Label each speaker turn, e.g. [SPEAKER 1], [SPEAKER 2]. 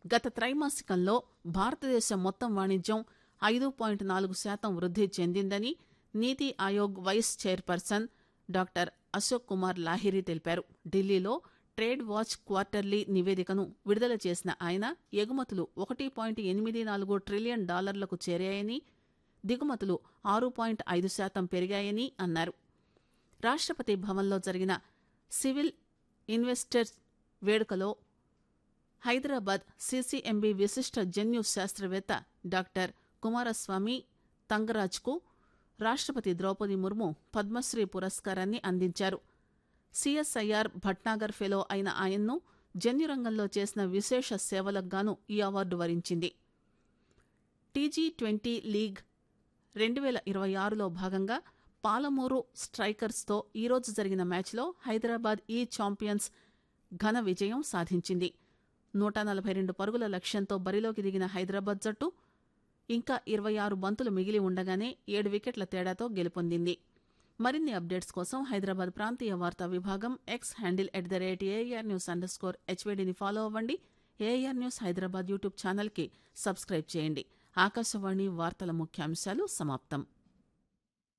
[SPEAKER 1] గత త్రైమాసికంలో భారతదేశ మొత్తం వాణిజ్యం ఐదు పాయింట్ నాలుగు శాతం వృద్ధి చెందిందని NITI Aayog vice chairperson doctor Ashok Kumar Lahiri తెలిపారు ఢిల్లీలో ట్రేడ్ వాచ్ క్వార్టర్లీ నివేదికను విడుదల చేసిన ఆయన ఎగుమతులు ఒకటి పాయింట్ ఎనిమిది నాలుగు ట్రిలియన్ డాలర్లకు చేరాయని దిగుమతులు ఆరు పాయింట్ ఐదు శాతం పెరిగాయని అన్నారు రాష్ట్రపతి భవన్లో జరిగిన సివిల్ ఇన్వెస్టర్స్ వేడుకలో హైదరాబాద్ సీసీఎంబీ విశిష్ట జన్యు శాస్త్రవేత్త డాక్టర్ కుమారస్వామి తంగరాజ్కు రాష్ట్రపతి ద్రౌపది ముర్ము పద్మశ్రీ పురస్కారాన్ని అందించారు సిఎస్ఐఆర్ భట్నాగర్ ఫెలో అయిన ఆయన్ను జన్యు రంగంలో చేసిన విశేష సేవలకు గాను ఈ అవార్డు వరించింది టీజీ ట్వంటీ లీగ్ రెండు వేల ఇరవై ఆరులో భాగంగా పాలమూరు స్ట్రైకర్స్తో ఈరోజు జరిగిన మ్యాచ్లో హైదరాబాద్ ఈ ఛాంపియన్స్ ఘన విజయం సాధించింది నూట నలభై రెండు పరుగుల లక్ష్యంతో బరిలోకి దిగిన హైదరాబాద్ జట్టు ఇంకా ఇరవై ఆరు బంతులు మిగిలి ఉండగానే ఏడు వికెట్ల తేడాతో గెలుపొందింది మరిన్ని అప్డేట్స్ కోసం హైదరాబాద్ ప్రాంతీయ వార్తా విభాగం X handle at the rate AR news underscore స్కోర్ హెచ్వేడిని ఫాలో అవ్వండి ఏఆర్ న్యూస్ హైదరాబాద్ యూట్యూబ్ ఛానల్కి సబ్స్క్రైబ్ చేయండి ఆకాశవాణి వార్తల ముఖ్యాంశాలు సమాప్తం